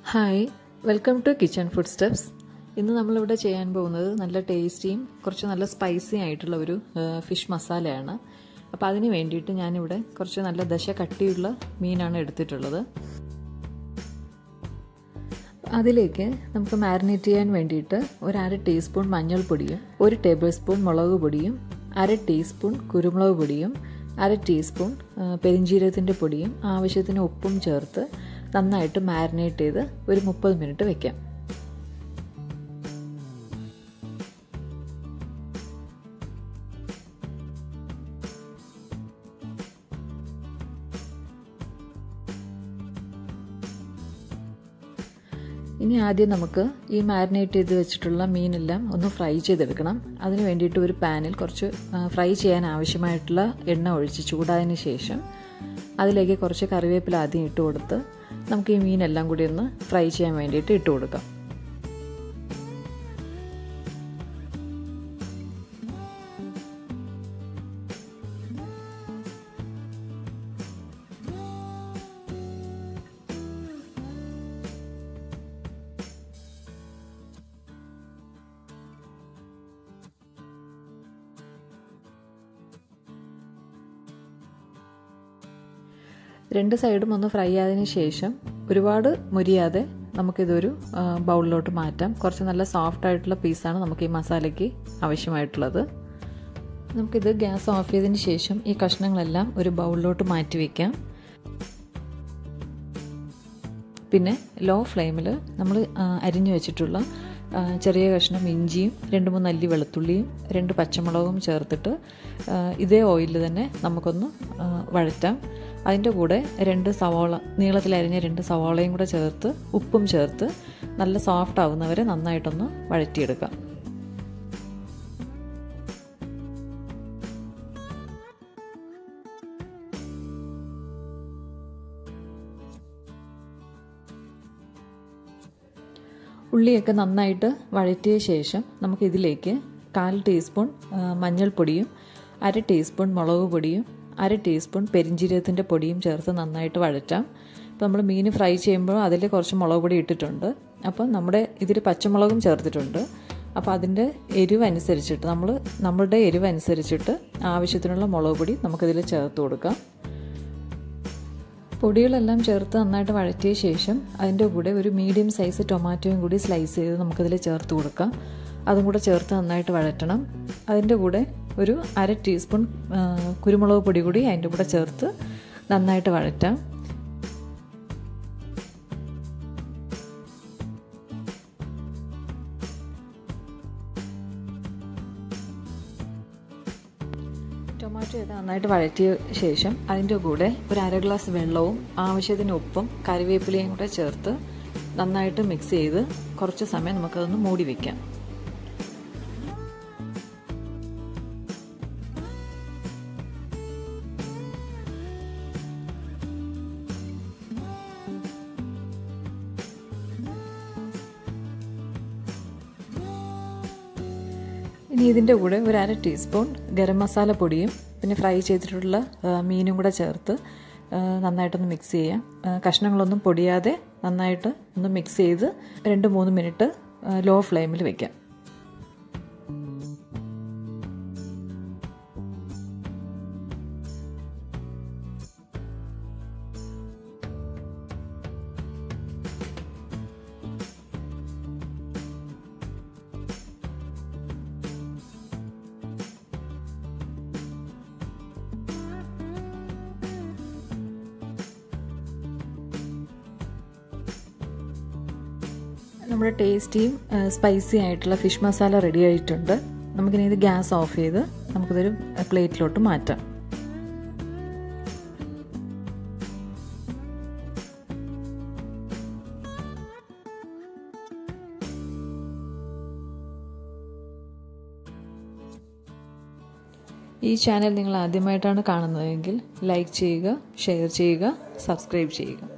hi welcome to kitchen food steps ഇന്ന് നമ്മളിവിടെ ചെയ്യാൻ പോകുന്നത് നല്ല ടേസ്റ്റിയും കുറച്ച് നല്ല സ്പൈസി ആയിട്ടുള്ള ഒരു ഫിഷ് മസാലയാണ് അപ്പോൾ അതിന് വേണ്ടിയിട്ട് ഞാനിവിടെ കുറച്ച് നല്ല ദശ കട്ടിയുള്ള മീനാണ് എടുത്തിട്ടുള്ളത് അതിലേക്ക് നമുക്ക് മാരിനേറ്റ് ചെയ്യാൻ വേണ്ടിയിട്ട് ഒരു അര ടീസ്പൂൺ മഞ്ഞൾപ്പൊടിയും ഒരു ടേബിൾ സ്പൂൺ മുളക് പൊടിയും അര ടീസ്പൂൺ കുരുമുളക് പൊടിയും അര ടീസ്പൂൺ പെരിഞ്ജീരകത്തിൻ്റെ പൊടിയും ആവശ്യത്തിന് ഉപ്പും ചേർത്ത് നന്നായിട്ട് മാരിനേറ്റ് ചെയ്ത് ഒരു മുപ്പത് മിനിറ്റ് വെക്കാം ഇനി ആദ്യം നമുക്ക് ഈ മാരിനേറ്റ് ചെയ്ത് വെച്ചിട്ടുള്ള മീനെല്ലാം ഒന്ന് ഫ്രൈ ചെയ്തെടുക്കണം അതിന് വേണ്ടിയിട്ട് ഒരു പാനിൽ കുറച്ച് ഫ്രൈ ചെയ്യാൻ ആവശ്യമായിട്ടുള്ള എണ്ണ ഒഴിച്ച് ചൂടായതിന് ശേഷം അതിലേക്ക് കുറച്ച് കറിവേപ്പില ആദ്യം ഇട്ട് കൊടുത്ത് നമുക്ക് ഈ മീനെല്ലാം കൂടി ഒന്ന് ഫ്രൈ ചെയ്യാൻ വേണ്ടിയിട്ട് ഇട്ട് കൊടുക്കാം രണ്ട് സൈഡും ഒന്ന് ഫ്രൈ ആയതിനു ശേഷം ഒരുപാട് മുരിയാതെ നമുക്കിതൊരു ബൗളിലോട്ട് മാറ്റാം കുറച്ച് നല്ല സോഫ്റ്റ് ആയിട്ടുള്ള പീസാണ് നമുക്ക് ഈ മസാലയ്ക്ക് ആവശ്യമായിട്ടുള്ളത് നമുക്കിത് ഗ്യാസ് ഓഫ് ചെയ്തതിന് ശേഷം ഈ കഷ്ണങ്ങളെല്ലാം ഒരു ബൗളിലോട്ട് മാറ്റി വയ്ക്കാം പിന്നെ ലോ ഫ്ലെയിമിൽ നമ്മൾ അരിഞ്ഞു വെച്ചിട്ടുള്ള ചെറിയ കഷ്ണം ഇഞ്ചിയും രണ്ട് മൂന്ന് അല്ലി വെളുത്തുള്ളിയും രണ്ട് പച്ചമുളകും ചേർത്തിട്ട് ഇതേ ഓയിലിൽ തന്നെ നമുക്കൊന്ന് വഴറ്റാം അതിൻ്റെ കൂടെ രണ്ട് സവാള നീളത്തിലരിഞ്ഞ രണ്ട് സവാളയും കൂടെ ചേർത്ത് ഉപ്പും ചേർത്ത് നല്ല സോഫ്റ്റ് ആവുന്നവരെ നന്നായിട്ടൊന്ന് വഴറ്റിയെടുക്കാം ഉള്ളിയൊക്കെ നന്നായിട്ട് വഴറ്റിയ ശേഷം നമുക്കിതിലേക്ക് കാൽ ടീസ്പൂൺ മഞ്ഞൾപ്പൊടിയും അര ടീസ്പൂൺ മുളക് പൊടിയും അര ടീസ്പൂൺ പെരിഞ്ജീരകത്തിൻ്റെ പൊടിയും ചേർത്ത് നന്നായിട്ട് വഴറ്റാം ഇപ്പോൾ നമ്മൾ മീൻ ഫ്രൈ ചെയ്യുമ്പോൾ അതിൽ കുറച്ച് മുളക് പൊടി ഇട്ടിട്ടുണ്ട് അപ്പോൾ നമ്മുടെ ഇതിൽ പച്ചമുളകും ചേർത്തിട്ടുണ്ട് അപ്പോൾ അതിൻ്റെ എരിവ് അനുസരിച്ചിട്ട് നമ്മൾ നമ്മളുടെ എരിവ് അനുസരിച്ചിട്ട് ആവശ്യത്തിനുള്ള മുളക് പൊടി നമുക്കിതിൽ ചേർത്ത് കൊടുക്കാം പൊടികളെല്ലാം ചേർത്ത് നന്നായിട്ട് വഴറ്റിയ ശേഷം അതിൻ്റെ കൂടെ ഒരു മീഡിയം സൈസ് ടൊമാറ്റോയും കൂടി സ്ലൈസ് ചെയ്ത് നമുക്കതിൽ ചേർത്ത് കൊടുക്കാം അതും കൂടെ ചേർത്ത് നന്നായിട്ട് വഴറ്റണം അതിൻ്റെ കൂടെ ഒരു അര ടീസ്പൂൺ കുരുമുളക് പൊടി കൂടി അതിൻ്റെ കൂടെ ചേർത്ത് നന്നായിട്ട് വഴറ്റാം ടൊമാറ്റോ ഒക്കെ നന്നായിട്ട് വഴറ്റിയ ശേഷം അതിൻ്റെ കൂടെ ഒരു അര ഗ്ലാസ് വെള്ളവും ആവശ്യത്തിന് ഉപ്പും കറിവേപ്പിലയും കൂടെ ചേർത്ത് നന്നായിട്ട് മിക്സ് ചെയ്ത് കുറച്ച് സമയം നമുക്കതൊന്ന് മൂടി വയ്ക്കാം ഇനി ഇതിൻ്റെ കൂടെ ഒരു അര ടീസ്പൂൺ ഗരം മസാല പൊടിയും പിന്നെ ഫ്രൈ ചെയ്തിട്ടുള്ള മീനും കൂടെ ചേർത്ത് നന്നായിട്ടൊന്ന് മിക്സ് ചെയ്യാം കഷ്ണങ്ങളൊന്നും പൊടിയാതെ നന്നായിട്ട് ഒന്ന് മിക്സ് ചെയ്ത് രണ്ട് മൂന്ന് മിനിറ്റ് ലോ ഫ്ലെയിമിൽ വെക്കാം നമ്മുടെ ടേസ്റ്റിയും സ്പൈസി ആയിട്ടുള്ള ഫിഷ് മസാല റെഡി ആയിട്ടുണ്ട് നമുക്കിനി ഇത് ഗ്യാസ് ഓഫ് ചെയ്ത് നമുക്കിതൊരു പ്ലേറ്റിലോട്ട് മാറ്റാം ഈ ചാനൽ നിങ്ങൾ ആദ്യമായിട്ടാണ് കാണുന്നതെങ്കിൽ ലൈക്ക് ചെയ്യുക ഷെയർ ചെയ്യുക സബ്സ്ക്രൈബ് ചെയ്യുക